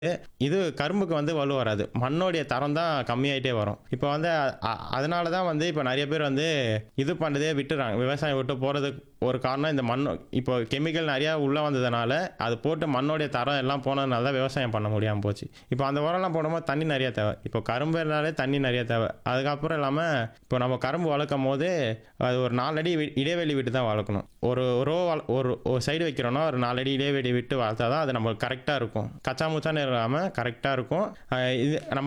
இது கரும்புக்கு வந்து வலு வராது மண்ணோடைய தரம் தான் கம்மியாயிட்டே வரும் இப்போ வந்து அ- அதனால தான் வந்து இப்போ நிறைய பேர் வந்து இது பண்ணுறதே விட்டுறாங்க விவசாயம் விட்டு போகிறதுக்கு ஒரு காரணம் இந்த மண் இப்போ கெமிக்கல் நிறையா உள்ளே வந்ததுனால அது போட்டு மண்ணோடைய தரம் எல்லாம் போனதுனால தான் விவசாயம் பண்ண முடியாமல் போச்சு இப்போ அந்த உரம்லாம் போடும்போது தண்ணி நிறைய தேவை இப்போ கரும்பு இருந்தாலே தண்ணி நிறைய தேவை அதுக்கப்புறம் இல்லாமல் இப்போ நம்ம கரும்பு வளர்க்கும் போது அது ஒரு நாலடி வி- இடைவெளி விட்டு தான் வளர்க்கணும் ஒரு ரோ ஒரு ஒரு சைடு வைக்கிறோன்னா ஒரு நாலடி இடைவெளி விட்டு வளர்த்தா தான் அது நம்ம கரெக்டாக இருக்கும் கச்சா முச்சான்னு இல்லாமல் கரெக்டாக இருக்கும் அஹ் இது நம்ம